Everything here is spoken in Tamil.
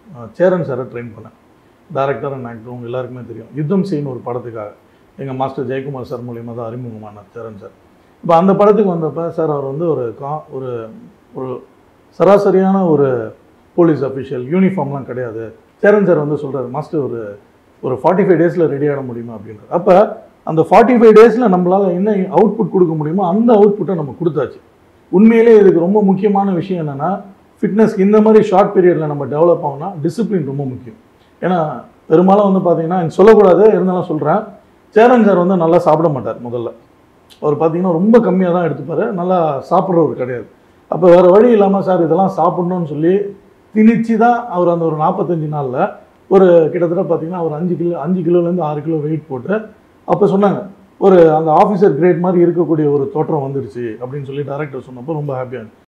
அஹ், சேரன் சாரை ட்ரெயின் பண்ணேன் டேரக்டர் அண்ட் ஆக்டர் உங்க எல்லாருக்குமே தெரியும் யுத்தம் செய்யணும் ஒரு படத்துக்காக எங்கள் மாஸ்டர் ஜெயக்குமார் சார் மூலியமாக தான் அறிமுகமானார் சேரன் சார் இப்போ அந்த படத்துக்கு வந்தப்போ சார் அவர் வந்து ஒரு கா ஒரு ஒரு சராசரியான ஒரு போலீஸ் அஃபிஷியல் யூனிஃபார்ம்லாம் கிடையாது சேரன் சார் வந்து சொல்கிறார் மாஸ்டர் ஒரு ஒரு ஃபார்ட்டி ஃபைவ் டேஸில் ரெடி ஆக முடியுமா அப்படின்றது அப்போ அந்த ஃபார்ட்டி ஃபைவ் டேஸில் நம்மளால் என்ன அவுட்புட் கொடுக்க முடியுமோ அந்த அவுட்புட்டை நம்ம கொடுத்தாச்சு உண்மையிலே இதுக்கு ரொம்ப முக்கியமான விஷயம் என்னென்னா ஃபிட்னஸ்க்கு இந்த மாதிரி ஷார்ட் பீரியடில் நம்ம டெவலப் ஆகணும்னா டிசிப்ளின் ரொம்ப முக்கியம் ஏன்னா பெரும்பாலும் வந்து பார்த்தீங்கன்னா எனக்கு சொல்லக்கூடாது இருந்தாலும் சொல்கிறேன் சேரன் சார் வந்து நல்லா சாப்பிட மாட்டார் முதல்ல அவர் பார்த்தீங்கன்னா ரொம்ப கம்மியாக தான் எடுத்துப்பார் நல்லா சாப்பிட்றவர் கிடையாது அப்போ வேறு வழி இல்லாமல் சார் இதெல்லாம் சாப்பிட்ணுன்னு சொல்லி திணிச்சு தான் அவர் அந்த ஒரு நாற்பத்தஞ்சு நாளில் ஒரு கிட்டத்தட்ட பார்த்தீங்கன்னா ஒரு அஞ்சு கிலோ அஞ்சு கிலோலேருந்து ஆறு கிலோ வெயிட் போட்டு அப்போ சொன்னாங்க ஒரு அந்த ஆஃபீஸர் கிரேட் மாதிரி இருக்கக்கூடிய ஒரு தோற்றம் வந்துடுச்சு அப்படின்னு சொல்லி டேரக்டர் சொன்னப்போ ரொம்ப ஹாப்பியாக